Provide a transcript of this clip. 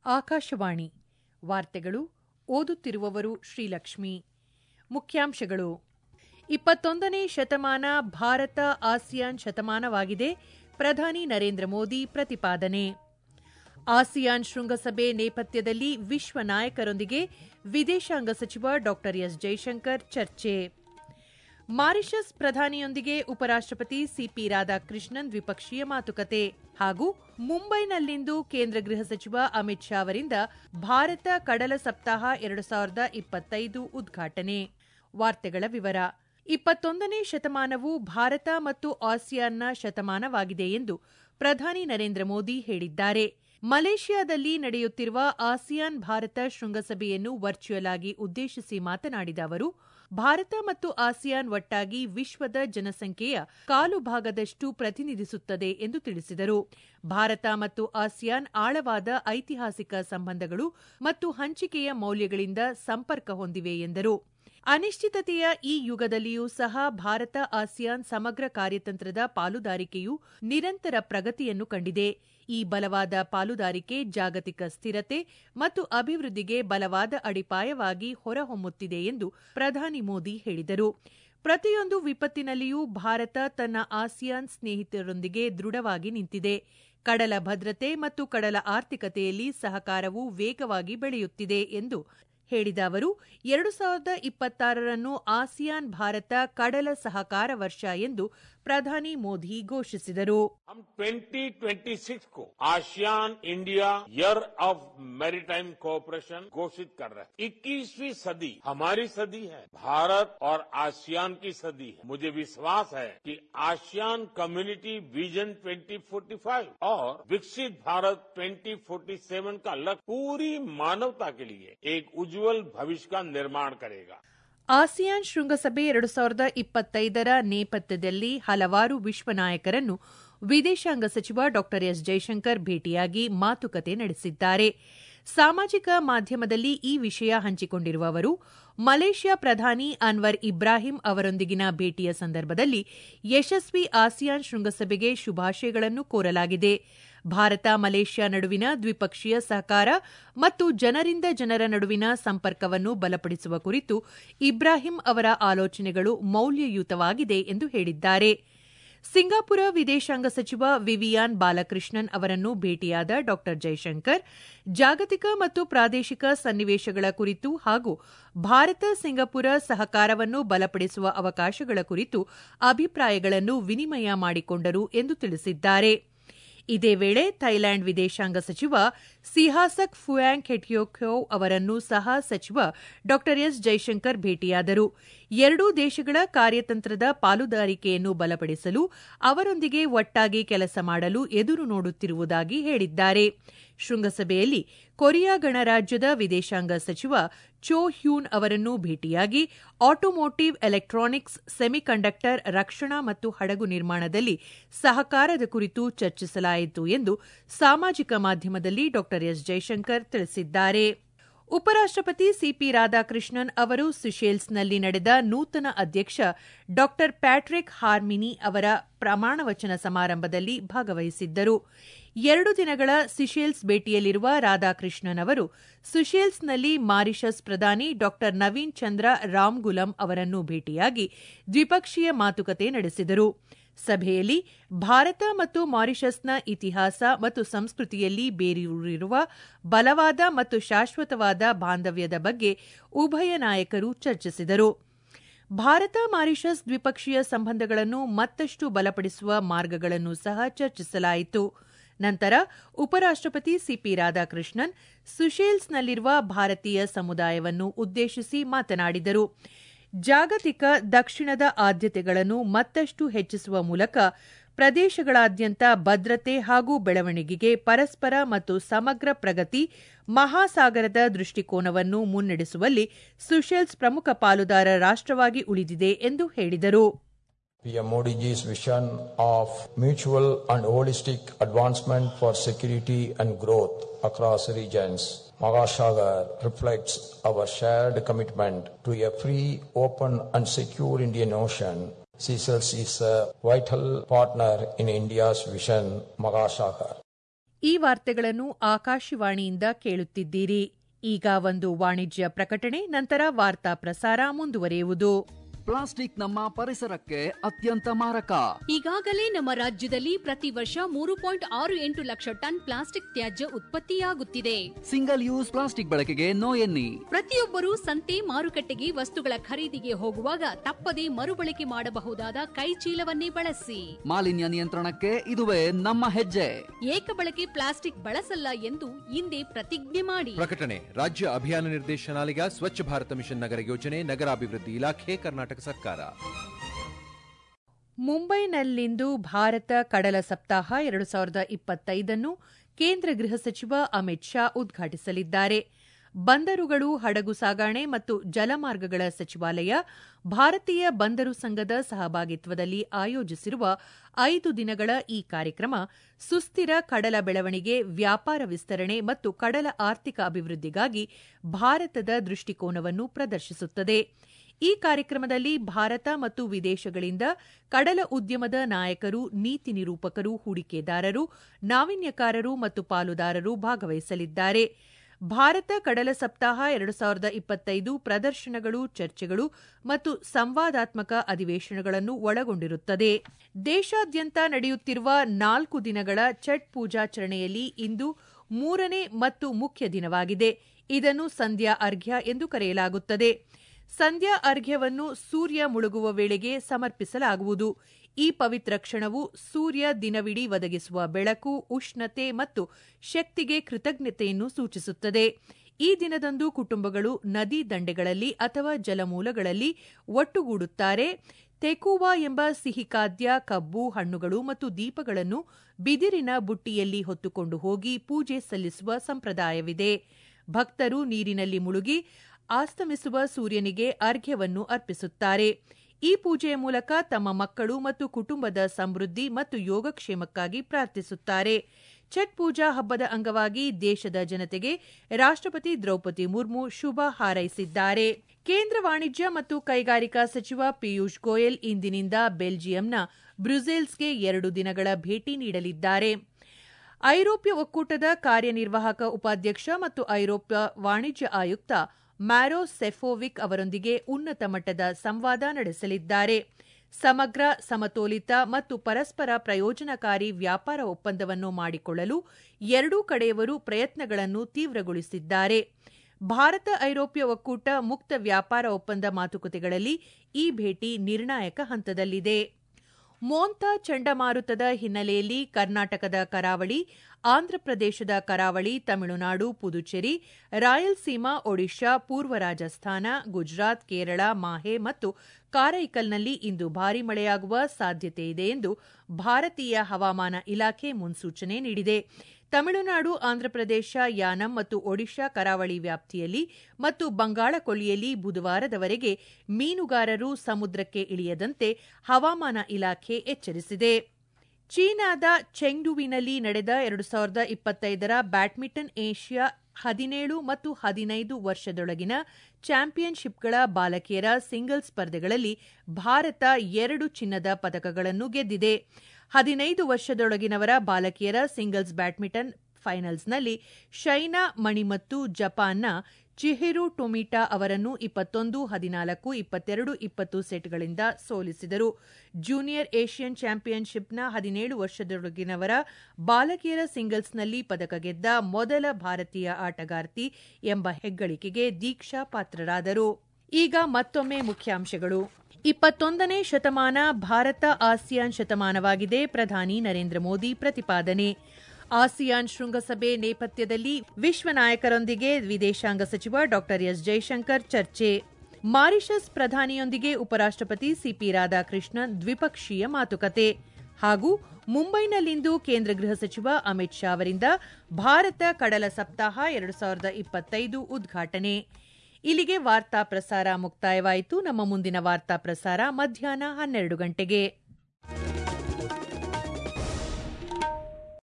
ಆಕಾಶವಾಣಿ ವಾರ್ತೆಗಳು ಓದುತ್ತಿರುವವರು ಶ್ರೀಲಕ್ಷ್ಮಿ ಮುಖ್ಯಾಂಶಗಳು ಇಪ್ಪತ್ತೊಂದನೇ ಶತಮಾನ ಭಾರತ ಆಸಿಯಾನ್ ಶತಮಾನವಾಗಿದೆ ಪ್ರಧಾನಿ ನರೇಂದ್ರ ಮೋದಿ ಪ್ರತಿಪಾದನೆ ಆಸಿಯಾನ್ ಶೃಂಗಸಭೆ ನೇಪಥ್ಯದಲ್ಲಿ ವಿಶ್ವ ನಾಯಕರೊಂದಿಗೆ ವಿದೇಶಾಂಗ ಸಚಿವ ಡಾ ಎಸ್ ಜೈಶಂಕರ್ ಚರ್ಚೆ ಮಾರಿಷಸ್ ಪ್ರಧಾನಿಯೊಂದಿಗೆ ಉಪರಾಷ್ಟಪತಿ ಸಿಪಿ ರಾಧಾಕೃಷ್ಣನ್ ದ್ವಿಪಕ್ಷೀಯ ಮಾತುಕತೆ ಹಾಗೂ ಮುಂಬೈನಲ್ಲಿಂದು ಕೇಂದ್ರ ಗೃಹ ಸಚಿವ ಅಮಿತ್ ಶಾ ಅವರಿಂದ ಭಾರತ ಕಡಲ ಸಪ್ತಾಹ ಎರಡು ಸಾವಿರದ ಇಪ್ಪತ್ತೈದು ಉದ್ಘಾಟನೆ ವಾರ್ತೆಗಳ ವಿವರ ಇಪ್ಪತ್ತೊಂದನೇ ಶತಮಾನವು ಭಾರತ ಮತ್ತು ಆಸಿಯಾನ್ನ ಶತಮಾನವಾಗಿದೆ ಎಂದು ಪ್ರಧಾನಿ ನರೇಂದ್ರ ಮೋದಿ ಹೇಳಿದ್ದಾರೆ ಮಲೇಷ್ಯಾದಲ್ಲಿ ನಡೆಯುತ್ತಿರುವ ಆಸಿಯಾನ್ ಭಾರತ ಶೃಂಗಸಭೆಯನ್ನು ವರ್ಚುವಲ್ ಆಗಿ ಉದ್ದೇಶಿಸಿ ಮಾತನಾಡಿದ ಅವರು ಭಾರತ ಮತ್ತು ಆಸಿಯಾನ್ ಒಟ್ಟಾಗಿ ವಿಶ್ವದ ಜನಸಂಖ್ಯೆಯ ಕಾಲು ಭಾಗದಷ್ಟು ಪ್ರತಿನಿಧಿಸುತ್ತದೆ ಎಂದು ತಿಳಿಸಿದರು ಭಾರತ ಮತ್ತು ಆಸಿಯಾನ್ ಆಳವಾದ ಐತಿಹಾಸಿಕ ಸಂಬಂಧಗಳು ಮತ್ತು ಹಂಚಿಕೆಯ ಮೌಲ್ಯಗಳಿಂದ ಸಂಪರ್ಕ ಹೊಂದಿವೆ ಎಂದರು ಅನಿಶ್ಚಿತತೆಯ ಈ ಯುಗದಲ್ಲಿಯೂ ಸಹ ಭಾರತ ಆಸಿಯಾನ್ ಸಮಗ್ರ ಕಾರ್ಯತಂತ್ರದ ಪಾಲುದಾರಿಕೆಯು ನಿರಂತರ ಪ್ರಗತಿಯನ್ನು ಕಂಡಿದೆ ಈ ಬಲವಾದ ಪಾಲುದಾರಿಕೆ ಜಾಗತಿಕ ಸ್ಥಿರತೆ ಮತ್ತು ಅಭಿವೃದ್ಧಿಗೆ ಬಲವಾದ ಅಡಿಪಾಯವಾಗಿ ಹೊರಹೊಮ್ಮುತ್ತಿದೆ ಎಂದು ಪ್ರಧಾನಿ ಮೋದಿ ಹೇಳಿದರು ಪ್ರತಿಯೊಂದು ವಿಪತ್ತಿನಲ್ಲಿಯೂ ಭಾರತ ತನ್ನ ಆಸಿಯಾನ್ ಸ್ನೇಹಿತರೊಂದಿಗೆ ದೃಢವಾಗಿ ನಿಂತಿದೆ ಕಡಲ ಭದ್ರತೆ ಮತ್ತು ಕಡಲ ಆರ್ಥಿಕತೆಯಲ್ಲಿ ಸಹಕಾರವು ವೇಗವಾಗಿ ಬೆಳೆಯುತ್ತಿದೆ ಎಂದು ಹೇಳಿದ ಅವರು ಎರಡು ಸಾವಿರದ ಇಪ್ಪತ್ತಾರರನ್ನು ಆಸಿಯಾನ್ ಭಾರತ ಕಡಲ ಸಹಕಾರ ವರ್ಷ ಎಂದು ಪ್ರಧಾನಿ ಮೋದಿ ಘೋಷಿಸಿದರು हम 2026 को ASEAN India year of maritime cooperation घोषित कर रहे हैं 21वीं सदी हमारी सदी है भारत और आसियान की सदी है मुझे विश्वास है कि आसियान कम्युनिटी विजन 2045 और विकसित भारत 2047 का लक्ष्य पूरी मानवता के लिए एक उज्जवल भविष्य का निर्माण करेगा ಆಸಿಯಾನ್ ಶೃಂಗಸಭೆ ಎರಡು ಸಾವಿರದ ಇಪ್ಪತ್ತೈದರ ನೇಪಥ್ಯದಲ್ಲಿ ಹಲವಾರು ವಿಶ್ವ ನಾಯಕರನ್ನು ವಿದೇಶಾಂಗ ಸಚಿವ ಡಾ ಎಸ್ ಜೈಶಂಕರ್ ಭೇಟಿಯಾಗಿ ಮಾತುಕತೆ ನಡೆಸಿದ್ದಾರೆ ಸಾಮಾಜಿಕ ಮಾಧ್ಯಮದಲ್ಲಿ ಈ ವಿಷಯ ಹಂಚಿಕೊಂಡಿರುವ ಅವರು ಮಲೇಷ್ಯಾ ಪ್ರಧಾನಿ ಅನ್ವರ್ ಇಬ್ರಾಹಿಂ ಅವರೊಂದಿಗಿನ ಭೇಟಿಯ ಸಂದರ್ಭದಲ್ಲಿ ಯಶಸ್ವಿ ಆಸಿಯಾನ್ ಶೃಂಗಸಭೆಗೆ ಶುಭಾಶಯಗಳನ್ನು ಕೋರಲಾಗಿದೆ ಭಾರತ ಮಲೇಷ್ಯಾ ನಡುವಿನ ದ್ವಿಪಕ್ಷೀಯ ಸಹಕಾರ ಮತ್ತು ಜನರಿಂದ ಜನರ ನಡುವಿನ ಸಂಪರ್ಕವನ್ನು ಬಲಪಡಿಸುವ ಕುರಿತು ಇಬ್ರಾಹಿಂ ಅವರ ಆಲೋಚನೆಗಳು ಮೌಲ್ಯಯುತವಾಗಿದೆ ಎಂದು ಹೇಳಿದ್ದಾರೆ ಸಿಂಗಾಪುರ ವಿದೇಶಾಂಗ ಸಚಿವ ವಿವಿಯಾನ್ ಬಾಲಕೃಷ್ಣನ್ ಅವರನ್ನು ಭೇಟಿಯಾದ ಡಾ ಜೈಶಂಕರ್ ಜಾಗತಿಕ ಮತ್ತು ಪ್ರಾದೇಶಿಕ ಸನ್ನಿವೇಶಗಳ ಕುರಿತು ಹಾಗೂ ಭಾರತ ಸಿಂಗಾಪುರ ಸಹಕಾರವನ್ನು ಬಲಪಡಿಸುವ ಅವಕಾಶಗಳ ಕುರಿತು ಅಭಿಪ್ರಾಯಗಳನ್ನು ವಿನಿಮಯ ಮಾಡಿಕೊಂಡರು ಎಂದು ತಿಳಿಸಿದ್ದಾರೆ ಇದೇ ವೇಳೆ ಥೈಲ್ಯಾಂಡ್ ವಿದೇಶಾಂಗ ಸಚಿವ ಸಿಹಾಸಕ್ ಫುಯಾಂಗ್ ಖೆಟ್ಯೋಖ್ಯೋ ಅವರನ್ನು ಸಹ ಸಚಿವ ಡಾ ಎಸ್ ಜೈಶಂಕರ್ ಭೇಟಿಯಾದರು ಎರಡೂ ದೇಶಗಳ ಕಾರ್ಯತಂತ್ರದ ಪಾಲುದಾರಿಕೆಯನ್ನು ಬಲಪಡಿಸಲು ಅವರೊಂದಿಗೆ ಒಟ್ಟಾಗಿ ಕೆಲಸ ಮಾಡಲು ಎದುರು ನೋಡುತ್ತಿರುವುದಾಗಿ ಹೇಳಿದ್ದಾರೆ ಶೃಂಗಸಭೆಯಲ್ಲಿ ಕೊರಿಯಾ ಗಣರಾಜ್ಯದ ವಿದೇಶಾಂಗ ಸಚಿವ ಚೋ ಹ್ಯೂನ್ ಅವರನ್ನು ಭೇಟಿಯಾಗಿ ಆಟೋಮೋಟಿವ್ ಎಲೆಕ್ಟ್ರಾನಿಕ್ಸ್ ಸೆಮಿಕಂಡಕ್ಟರ್ ರಕ್ಷಣಾ ಮತ್ತು ಹಡಗು ನಿರ್ಮಾಣದಲ್ಲಿ ಸಹಕಾರದ ಕುರಿತು ಚರ್ಚಿಸಲಾಯಿತು ಎಂದು ಸಾಮಾಜಿಕ ಮಾಧ್ಯಮದಲ್ಲಿ ಡಾ ಎಸ್ ಜೈಶಂಕರ್ ತಿಳಿಸಿದ್ದಾರೆ ಉಪರಾಷ್ಟಪತಿ ಸಿಪಿ ರಾಧಾಕೃಷ್ಣನ್ ಅವರು ಸಿಶೇಲ್ಸ್ನಲ್ಲಿ ನಡೆದ ನೂತನ ಅಧ್ಯಕ್ಷ ಡಾ ಪ್ಯಾಟ್ರಿಕ್ ಹಾರ್ಮಿನಿ ಅವರ ಪ್ರಮಾಣವಚನ ಸಮಾರಂಭದಲ್ಲಿ ಭಾಗವಹಿಸಿದ್ದರು ಎರಡು ದಿನಗಳ ಸಿಶೇಲ್ಸ್ ಭೇಟಿಯಲ್ಲಿರುವ ರಾಧಾಕೃಷ್ಣನ್ ಅವರು ಸಿಶೇಲ್ಸ್ನಲ್ಲಿ ಮಾರಿಷಸ್ ಪ್ರಧಾನಿ ಡಾ ನವೀನ್ ಚಂದ್ರ ರಾಮ್ಗುಲಂ ಅವರನ್ನು ಭೇಟಿಯಾಗಿ ದ್ವಿಪಕ್ಷೀಯ ಮಾತುಕತೆ ನಡೆಸಿದರು ಸಭೆಯಲ್ಲಿ ಭಾರತ ಮತ್ತು ಮಾರಿಷಸ್ನ ಇತಿಹಾಸ ಮತ್ತು ಸಂಸ್ಕೃತಿಯಲ್ಲಿ ಬೇರೂರಿರುವ ಬಲವಾದ ಮತ್ತು ಶಾಶ್ವತವಾದ ಬಾಂಧವ್ಯದ ಬಗ್ಗೆ ಉಭಯ ನಾಯಕರು ಚರ್ಚಿಸಿದರು ಭಾರತ ಮಾರಿಷಸ್ ದ್ವಿಪಕ್ಷೀಯ ಸಂಬಂಧಗಳನ್ನು ಮತ್ತಷ್ಟು ಬಲಪಡಿಸುವ ಮಾರ್ಗಗಳನ್ನು ಸಹ ಚರ್ಚಿಸಲಾಯಿತು ನಂತರ ಉಪರಾಷ್ಟಪತಿ ಸಿಪಿ ರಾಧಾಕೃಷ್ಣನ್ ಸುಶೇಲ್ಸ್ನಲ್ಲಿರುವ ಭಾರತೀಯ ಸಮುದಾಯವನ್ನು ಉದ್ದೇಶಿಸಿ ಮಾತನಾಡಿದರು ಜಾಗತಿಕ ದಕ್ಷಿಣದ ಆದ್ಯತೆಗಳನ್ನು ಮತ್ತಷ್ಟು ಹೆಚ್ಚಿಸುವ ಮೂಲಕ ಪ್ರದೇಶಗಳಾದ್ಯಂತ ಭದ್ರತೆ ಹಾಗೂ ಬೆಳವಣಿಗೆಗೆ ಪರಸ್ಪರ ಮತ್ತು ಸಮಗ್ರ ಪ್ರಗತಿ ಮಹಾಸಾಗರದ ದೃಷ್ಟಿಕೋನವನ್ನು ಮುನ್ನಡೆಸುವಲ್ಲಿ ಸುಶೇಲ್ಸ್ ಪ್ರಮುಖ ಪಾಲುದಾರ ರಾಷ್ಟವಾಗಿ ಉಳಿದಿದೆ ಎಂದು ಹೇಳಿದರು PM Modi ji's vision of mutual and holistic advancement for security and growth across regions. Magasagar reflects our shared commitment to a free, open and secure Indian Ocean. Seychelles is a vital partner in India's vision, Magasagar. ಈ ವಾರ್ತೆಗಳನ್ನು ಆಕಾಶವಾಣಿಯಿಂದ ಕೇಳುತ್ತಿದ್ದೀರಿ ಈಗ ಒಂದು ವಾಣಿಜ್ಯ ಪ್ರಕಟಣೆ ನಂತರ ವಾರ್ತಾ ಪ್ರಸಾರ ಮುಂದುವರಿಯುವುದು ಪ್ಲಾಸ್ಟಿಕ್ ನಮ್ಮ ಪರಿಸರಕ್ಕೆ ಅತ್ಯಂತ ಮಾರಕ ಈಗಾಗಲೇ ನಮ್ಮ ರಾಜ್ಯದಲ್ಲಿ ಪ್ರತಿ ವರ್ಷ ಮೂರು ಪಾಯಿಂಟ್ ಆರು ಎಂಟು ಲಕ್ಷ ಟನ್ ಪ್ಲಾಸ್ಟಿಕ್ ತ್ಯಾಜ್ಯ ಉತ್ಪತ್ತಿಯಾಗುತ್ತಿದೆ ಸಿಂಗಲ್ ಯೂಸ್ ಪ್ಲಾಸ್ಟಿಕ್ ಬಳಕೆಗೆ ನೋ ಎನ್ನಿ ಪ್ರತಿಯೊಬ್ಬರೂ ಸಂತೆ ಮಾರುಕಟ್ಟೆಗೆ ವಸ್ತುಗಳ ಖರೀದಿಗೆ ಹೋಗುವಾಗ ತಪ್ಪದೇ ಮರುಬಳಕೆ ಮಾಡಬಹುದಾದ ಕೈ ಚೀಲವನ್ನೇ ಬಳಸಿ ಮಾಲಿನ್ಯ ನಿಯಂತ್ರಣಕ್ಕೆ ಇದುವೇ ನಮ್ಮ ಹೆಜ್ಜೆ ಏಕಬಳಕೆ ಪ್ಲಾಸ್ಟಿಕ್ ಬಳಸಲ್ಲ ಎಂದು ಇಂದೇ ಪ್ರತಿಜ್ಞೆ ಮಾಡಿ ಪ್ರಕಟಣೆ ರಾಜ್ಯ ಅಭಿಯಾನ ನಿರ್ದೇಶನಾಲಯ ಸ್ವಚ್ಛ ಭಾರತ ಮಿಷನ್ ನಗರ ಯೋಜನೆ ನಗರಾಭಿವೃದ್ಧಿ ಇಲಾಖೆ ಕರ್ನಾಟಕ ಸರ್ಕಾರ ಮುಂಬೈನಲ್ಲಿಂದು ಭಾರತ ಕಡಲ ಸಪ್ತಾಹ ಎರಡು ಸಾವಿರದ ಇಪ್ಪತ್ತೈದನ್ನು ಕೇಂದ್ರ ಗೃಹ ಸಚಿವ ಅಮಿತ್ ಶಾ ಉದ್ಘಾಟಿಸಲಿದ್ದಾರೆ ಬಂದರುಗಳು ಹಡಗು ಸಾಗಣೆ ಮತ್ತು ಜಲಮಾರ್ಗಗಳ ಸಚಿವಾಲಯ ಭಾರತೀಯ ಬಂದರು ಸಂಘದ ಸಹಭಾಗಿತ್ವದಲ್ಲಿ ಆಯೋಜಿಸಿರುವ ಐದು ದಿನಗಳ ಈ ಕಾರ್ಯಕ್ರಮ ಸುಸ್ಥಿರ ಕಡಲ ಬೆಳವಣಿಗೆ ವ್ಯಾಪಾರ ವಿಸ್ತರಣೆ ಮತ್ತು ಕಡಲ ಆರ್ಥಿಕ ಅಭಿವೃದ್ಧಿಗಾಗಿ ಭಾರತದ ದೃಷ್ಟಿಕೋನವನ್ನು ಪ್ರದರ್ಶಿಸುತ್ತದೆ ಈ ಕಾರ್ಯಕ್ರಮದಲ್ಲಿ ಭಾರತ ಮತ್ತು ವಿದೇಶಗಳಿಂದ ಕಡಲ ಉದ್ಯಮದ ನಾಯಕರು ನೀತಿ ನಿರೂಪಕರು ಹೂಡಿಕೆದಾರರು ನಾವೀನ್ಯಕಾರರು ಮತ್ತು ಪಾಲುದಾರರು ಭಾಗವಹಿಸಲಿದ್ದಾರೆ ಭಾರತ ಕಡಲ ಸಪ್ತಾಹ ಎರಡು ಸಾವಿರದ ಇಪ್ಪತ್ತೈದು ಪ್ರದರ್ಶನಗಳು ಚರ್ಚೆಗಳು ಮತ್ತು ಸಂವಾದಾತ್ಮಕ ಅಧಿವೇಶನಗಳನ್ನು ಒಳಗೊಂಡಿರುತ್ತದೆ ದೇಶಾದ್ಯಂತ ನಡೆಯುತ್ತಿರುವ ನಾಲ್ಕು ದಿನಗಳ ಛಟ್ ಪೂಜಾಚರಣೆಯಲ್ಲಿ ಇಂದು ಮೂರನೇ ಮತ್ತು ಮುಖ್ಯ ದಿನವಾಗಿದೆ ಇದನ್ನು ಸಂಧ್ಯಾ ಅರ್ಘ್ಯ ಎಂದು ಕರೆಯಲಾಗುತ್ತದೆ ಸಂಧ್ಯಾ ಅರ್ಘ್ಯವನ್ನು ಸೂರ್ಯ ಮುಳುಗುವ ವೇಳೆಗೆ ಸಮರ್ಪಿಸಲಾಗುವುದು ಈ ಪವಿತ್ರ ಕ್ಷಣವು ಸೂರ್ಯ ದಿನವಿಡೀ ಒದಗಿಸುವ ಬೆಳಕು ಉಷ್ಣತೆ ಮತ್ತು ಶಕ್ತಿಗೆ ಕೃತಜ್ಞತೆಯನ್ನು ಸೂಚಿಸುತ್ತದೆ ಈ ದಿನದಂದು ಕುಟುಂಬಗಳು ನದಿ ದಂಡೆಗಳಲ್ಲಿ ಅಥವಾ ಜಲಮೂಲಗಳಲ್ಲಿ ಒಟ್ಟುಗೂಡುತ್ತಾರೆ ತೆಕುವಾ ಎಂಬ ಸಿಹಿ ಖಾದ್ಯ ಕಬ್ಬು ಹಣ್ಣುಗಳು ಮತ್ತು ದೀಪಗಳನ್ನು ಬಿದಿರಿನ ಬುಟ್ಟಿಯಲ್ಲಿ ಹೊತ್ತುಕೊಂಡು ಹೋಗಿ ಪೂಜೆ ಸಲ್ಲಿಸುವ ಸಂಪ್ರದಾಯವಿದೆ ಭಕ್ತರು ನೀರಿನಲ್ಲಿ ಮುಳುಗಿ ಆಸ್ತಮಿಸುವ ಸೂರ್ಯನಿಗೆ ಅರ್ಘ್ಯವನ್ನು ಅರ್ಪಿಸುತ್ತಾರೆ ಈ ಪೂಜೆಯ ಮೂಲಕ ತಮ್ಮ ಮಕ್ಕಳು ಮತ್ತು ಕುಟುಂಬದ ಸಮೃದ್ಧಿ ಮತ್ತು ಯೋಗಕ್ಷೇಮಕ್ಕಾಗಿ ಪ್ರಾರ್ಥಿಸುತ್ತಾರೆ ಛಟ್ ಪೂಜಾ ಹಬ್ಬದ ಅಂಗವಾಗಿ ದೇಶದ ಜನತೆಗೆ ರಾಷ್ಟ್ರಪತಿ ದ್ರೌಪದಿ ಮುರ್ಮು ಶುಭ ಹಾರೈಸಿದ್ದಾರೆ ಕೇಂದ್ರ ವಾಣಿಜ್ಯ ಮತ್ತು ಕೈಗಾರಿಕಾ ಸಚಿವ ಪಿಯೂಷ್ ಗೋಯಲ್ ಇಂದಿನಿಂದ ಬೆಲ್ಜಿಯಂನ ಬ್ರುಸೆಲ್ಸ್ಗೆ ಎರಡು ದಿನಗಳ ಭೇಟಿ ನೀಡಲಿದ್ದಾರೆ ಐರೋಪ್ಯ ಒಕ್ಕೂಟದ ಕಾರ್ಯನಿರ್ವಾಹಕ ಉಪಾಧ್ಯಕ್ಷ ಮತ್ತು ಐರೋಪ್ಯ ವಾಣಿಜ್ಯ ಆಯುಕ್ತ ಮ್ಯಾರೋ ಸೆಫೋವಿಕ್ ಅವರೊಂದಿಗೆ ಉನ್ನತ ಮಟ್ಟದ ಸಂವಾದ ನಡೆಸಲಿದ್ದಾರೆ ಸಮಗ್ರ ಸಮತೋಲಿತ ಮತ್ತು ಪರಸ್ಪರ ಪ್ರಯೋಜನಕಾರಿ ವ್ಯಾಪಾರ ಒಪ್ಪಂದವನ್ನು ಮಾಡಿಕೊಳ್ಳಲು ಎರಡೂ ಕಡೆಯವರು ಪ್ರಯತ್ನಗಳನ್ನು ತೀವ್ರಗೊಳಿಸಿದ್ದಾರೆ ಭಾರತ ಐರೋಪ್ಯ ಒಕ್ಕೂಟ ಮುಕ್ತ ವ್ಯಾಪಾರ ಒಪ್ಪಂದ ಮಾತುಕತೆಗಳಲ್ಲಿ ಈ ಭೇಟಿ ನಿರ್ಣಾಯಕ ಹಂತದಲ್ಲಿದೆ ಮೋಂತಾ ಚಂಡಮಾರುತದ ಹಿನ್ನೆಲೆಯಲ್ಲಿ ಕರ್ನಾಟಕದ ಕರಾವಳಿ ಆಂಧ್ರಪ್ರದೇಶದ ಕರಾವಳಿ ತಮಿಳುನಾಡು ಪುದುಚೇರಿ ರಾಯಲಸೀಮಾ ಒಡಿಶಾ ಪೂರ್ವ ರಾಜಸ್ಥಾನ ಗುಜರಾತ್ ಕೇರಳ ಮಾಹೆ ಮತ್ತು ಕಾರೈಕಲ್ನಲ್ಲಿ ಇಂದು ಭಾರೀ ಮಳೆಯಾಗುವ ಸಾಧ್ಯತೆಯಿದೆ ಎಂದು ಭಾರತೀಯ ಹವಾಮಾನ ಇಲಾಖೆ ಮುನ್ಸೂಚನೆ ನೀಡಿದೆ ತಮಿಳುನಾಡು ಆಂಧ್ರಪ್ರದೇಶ ಯಾನಂ ಮತ್ತು ಒಡಿಶಾ ಕರಾವಳಿ ವ್ಯಾಪ್ತಿಯಲ್ಲಿ ಮತ್ತು ಬಂಗಾಳ ಕೊಲ್ಲಿಯಲ್ಲಿ ಬುಧವಾರದವರೆಗೆ ಮೀನುಗಾರರು ಸಮುದ್ರಕ್ಕೆ ಇಳಿಯದಂತೆ ಹವಾಮಾನ ಇಲಾಖೆ ಎಚ್ಚರಿಸಿದೆ ಚೀನಾದ ಚೆಂಗ್ಡುವಿನಲ್ಲಿ ನಡೆದ ಎರಡು ಸಾವಿರದ ಇಪ್ಪತ್ತೈದರ ಬ್ಯಾಡ್ಮಿಂಟನ್ ಏಷ್ಯಾ ಹದಿನೇಳು ಮತ್ತು ಹದಿನೈದು ವರ್ಷದೊಳಗಿನ ಚಾಂಪಿಯನ್ಶಿಪ್ಗಳ ಬಾಲಕಿಯರ ಸಿಂಗಲ್ಸ್ ಸ್ಪರ್ಧೆಗಳಲ್ಲಿ ಭಾರತ ಎರಡು ಚಿನ್ನದ ಪದಕಗಳನ್ನು ಗೆದ್ದಿದೆ ಹದಿನೈದು ವರ್ಷದೊಳಗಿನವರ ಬಾಲಕಿಯರ ಸಿಂಗಲ್ಸ್ ಬ್ಯಾಡ್ಮಿಂಟನ್ ಫೈನಲ್ಸ್ನಲ್ಲಿ ಶೈನಾ ಮಣಿಮತ್ತು ಜಪಾನ್ನ ಚಿಹಿರು ಟೊಮಿಟಾ ಅವರನ್ನು ಇಪ್ಪತ್ತೊಂದು ಹದಿನಾಲ್ಕು ಇಪ್ಪತ್ತೆರಡು ಇಪ್ಪತ್ತು ಸೆಟ್ಗಳಿಂದ ಸೋಲಿಸಿದರು ಜೂನಿಯರ್ ಏಷ್ಯನ್ ಚಾಂಪಿಯನ್ಶಿಪ್ನ ಹದಿನೇಳು ವರ್ಷದೊಳಗಿನವರ ಬಾಲಕಿಯರ ಸಿಂಗಲ್ಸ್ನಲ್ಲಿ ಪದಕ ಗೆದ್ದ ಮೊದಲ ಭಾರತೀಯ ಆಟಗಾರ್ತಿ ಎಂಬ ಹೆಗ್ಗಳಿಕೆಗೆ ದೀಕ್ಷಾ ಪಾತ್ರರಾದರು ಈಗ ಮತ್ತೊಮ್ಮೆ ಮುಖ್ಯಾಂಶಗಳು ಇಪ್ಪತ್ತೊಂದನೇ ಶತಮಾನ ಭಾರತ ಆಸಿಯಾನ್ ಶತಮಾನವಾಗಿದೆ ಪ್ರಧಾನಿ ನರೇಂದ್ರ ಮೋದಿ ಪ್ರತಿಪಾದನೆ ಆಸಿಯಾನ್ ಶೃಂಗಸಭೆ ನೇಪಥ್ಯದಲ್ಲಿ ವಿಶ್ವ ನಾಯಕರೊಂದಿಗೆ ವಿದೇಶಾಂಗ ಸಚಿವ ಡಾ ಎಸ್ ಜೈಶಂಕರ್ ಚರ್ಚೆ ಮಾರಿಷಸ್ ಪ್ರಧಾನಿಯೊಂದಿಗೆ ಉಪರಾಷ್ಟಪತಿ ಸಿಪಿ ರಾಧಾಕೃಷ್ಣನ್ ದ್ವಿಪಕ್ಷೀಯ ಮಾತುಕತೆ ಹಾಗೂ ಮುಂಬೈನಲ್ಲಿಂದು ಕೇಂದ್ರ ಗೃಹ ಸಚಿವ ಅಮಿತ್ ಶಾ ಅವರಿಂದ ಭಾರತ ಕಡಲ ಸಪ್ತಾಹ ಎರಡು ಸಾವಿರದ ಇಪ್ಪತ್ತೈದು ಉದ್ಘಾಟನೆ ಇಲ್ಲಿಗೆ ವಾರ್ತಾ ಪ್ರಸಾರ ಮುಕ್ತಾಯವಾಯಿತು ನಮ್ಮ ಮುಂದಿನ ವಾರ್ತಾ ಪ್ರಸಾರ ಮಧ್ಯಾಹ್ನ ಹನ್ನೆರಡು ಗಂಟೆಗೆ